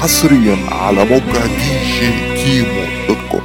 حصريا على موقع دي جي كيمو دوت كوم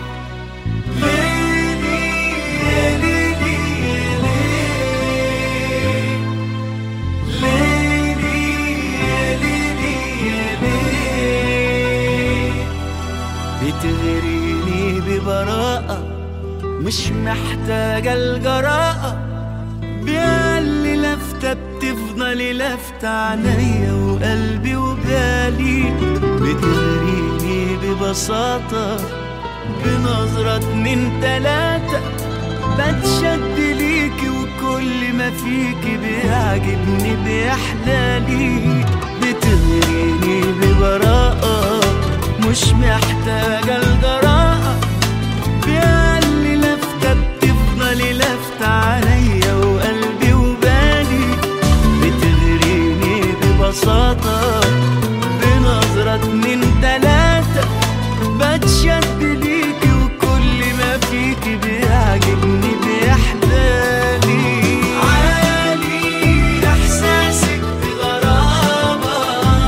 بتغريني ببراءة مش محتاجة الجراءة بيالي لفتة بتفضل لفتة عينيا وقلبي وبالي بتغريني ببساطة بنظرة اتنين تلاتة بتشد ليكي وكل ما فيكي بيعجبني بيحلالي بتغريني ببراءة مش محتاجة الجراءة بيالي لفتة بتفضلي لفتة عليا وقلبي وبالي بتغريني ببساطة بنظرة اتنين تلاتة بتشد ليكي وكل ما فيكي بيعجبني بيحلالي عالي احساسك بغرابة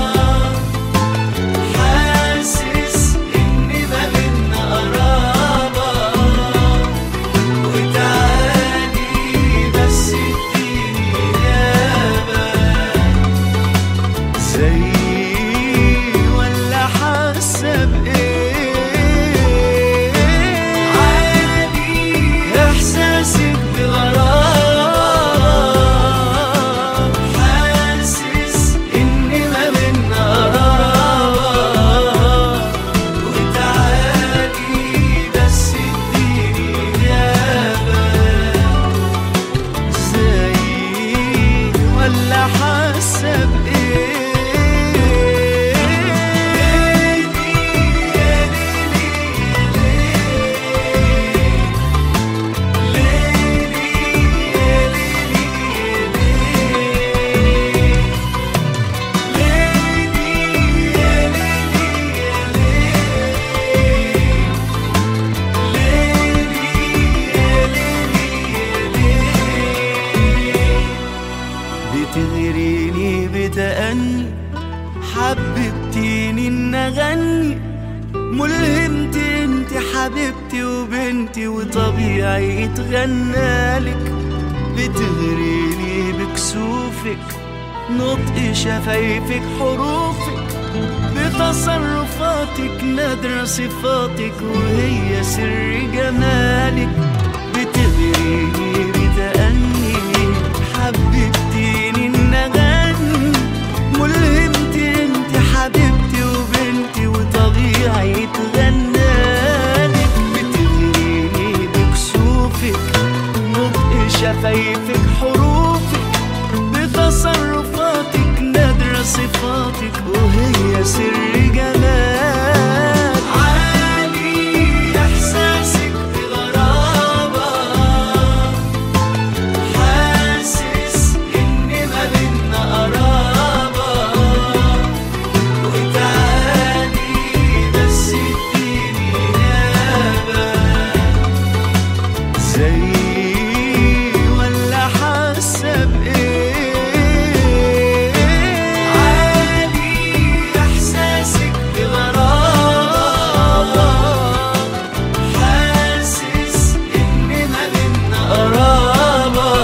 حاسس ان ما بينا قرابة وتعالي بس اديني اجابة زي ولا حاسة بايه عادي احساسك بغرام حاسس ان ما بينا قرابة وتعالي بس اديني اجابة زي ولا حاسة بتغريني بتأني حببتيني ان اغني ملهمت انت حبيبتي وبنتي وطبيعي يتغنالك بتغريني بكسوفك نطق شفايفك حروفك بتصرفاتك نادرة صفاتك وهي سر جمالك بتغريني بتأني حببتيني ان اغني ملهمت انت حبيبتي وبنتي وطبيعي تغنالك بتغريني بكسوفك نطق شفايفك حروفك بتصرفاتك نادرة صفاتك وهي سر جمال عالي احساسك بغرابة حاسس ان ما بينا قرابة وتعالي بس اديني اجابة زي ولا حاسة بايه عالي احساسك بغرابة حاسس ان ما بينا قرابة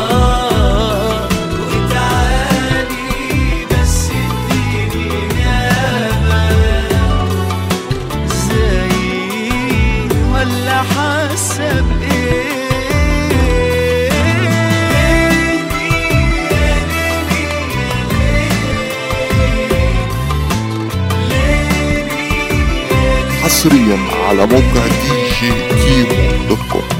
وتعالي بس اديني اجابة زي ولا حاسة حصريا على موقع دي جي كيمو دوت كوم